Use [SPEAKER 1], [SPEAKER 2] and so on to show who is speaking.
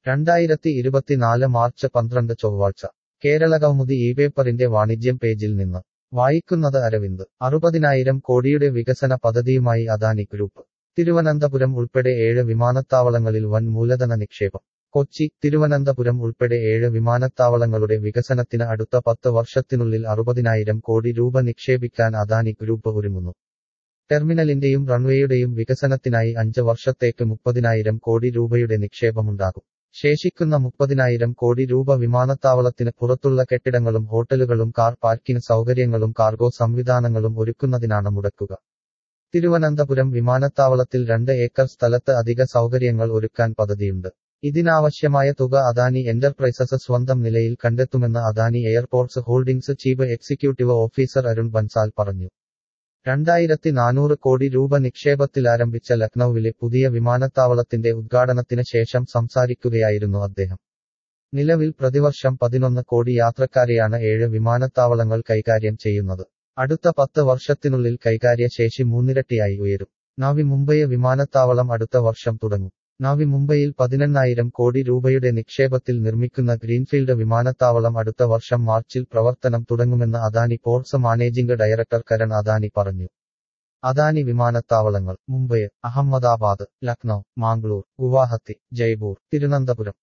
[SPEAKER 1] രണ്ടായിരത്തി ഇരുപത്തിനാല് മാർച്ച് പന്ത്രണ്ട് ചൊവ്വാഴ്ച കേരളകൗമുദി ഈ പേപ്പറിന്റെ വാണിജ്യം പേജിൽ നിന്ന് വായിക്കുന്നത് അരവിന്ദ് അറുപതിനായിരം കോടിയുടെ വികസന പദ്ധതിയുമായി അദാനി ഗ്രൂപ്പ് തിരുവനന്തപുരം ഉൾപ്പെടെ ഏഴ് വിമാനത്താവളങ്ങളിൽ വൻ മൂലധന നിക്ഷേപം കൊച്ചി തിരുവനന്തപുരം ഉൾപ്പെടെ ഏഴ് വിമാനത്താവളങ്ങളുടെ വികസനത്തിന് അടുത്ത പത്ത് വർഷത്തിനുള്ളിൽ അറുപതിനായിരം കോടി രൂപ നിക്ഷേപിക്കാൻ അദാനി ഗ്രൂപ്പ് ഒരുങ്ങുന്നു ടെർമിനലിന്റെയും റൺവേയുടെയും വികസനത്തിനായി അഞ്ച് വർഷത്തേക്ക് മുപ്പതിനായിരം കോടി രൂപയുടെ നിക്ഷേപമുണ്ടാകും ശേഷിക്കുന്ന മുപ്പതിനായിരം കോടി രൂപ വിമാനത്താവളത്തിന് പുറത്തുള്ള കെട്ടിടങ്ങളും ഹോട്ടലുകളും കാർ പാർക്കിംഗ് സൗകര്യങ്ങളും കാർഗോ സംവിധാനങ്ങളും ഒരുക്കുന്നതിനാണ് മുടക്കുക തിരുവനന്തപുരം വിമാനത്താവളത്തിൽ രണ്ട് ഏക്കർ സ്ഥലത്ത് അധിക സൗകര്യങ്ങൾ ഒരുക്കാൻ പദ്ധതിയുണ്ട് ഇതിനാവശ്യമായ തുക അദാനി എന്റർപ്രൈസസ് സ്വന്തം നിലയിൽ കണ്ടെത്തുമെന്ന് Adani airports holdings chief executive officer Arun Bansal പറഞ്ഞു രണ്ടായിരത്തി നാനൂറ് കോടി രൂപ നിക്ഷേപത്തിൽ ആരംഭിച്ച ലക്നൌവിലെ പുതിയ വിമാനത്താവളത്തിന്റെ ഉദ്ഘാടനത്തിന് ശേഷം സംസാരിക്കുകയായിരുന്നു അദ്ദേഹം നിലവിൽ പ്രതിവർഷം പതിനൊന്ന് കോടി യാത്രക്കാരെയാണ് ഏഴ് വിമാനത്താവളങ്ങൾ കൈകാര്യം ചെയ്യുന്നത് അടുത്ത പത്ത് വർഷത്തിനുള്ളിൽ കൈകാര്യ ശേഷി മൂന്നിരട്ടിയായി ഉയരും നാവി മുംബൈ വിമാനത്താവളം അടുത്ത വർഷം തുടങ്ങും നാവി മുംബൈയിൽ പതിനെണ്ണായിരം കോടി രൂപയുടെ നിക്ഷേപത്തിൽ നിർമ്മിക്കുന്ന ഗ്രീൻഫീൽഡ് വിമാനത്താവളം അടുത്ത വർഷം മാർച്ചിൽ പ്രവർത്തനം തുടങ്ങുമെന്ന് Adani ports managing director Karan Adani പറഞ്ഞു അദാനി വിമാനത്താവളങ്ങൾ മുംബൈ അഹമ്മദാബാദ് ലക്നൌ മാംഗ്ലൂർ ഗുവാഹത്തി ജയ്പൂർ തിരുവനന്തപുരം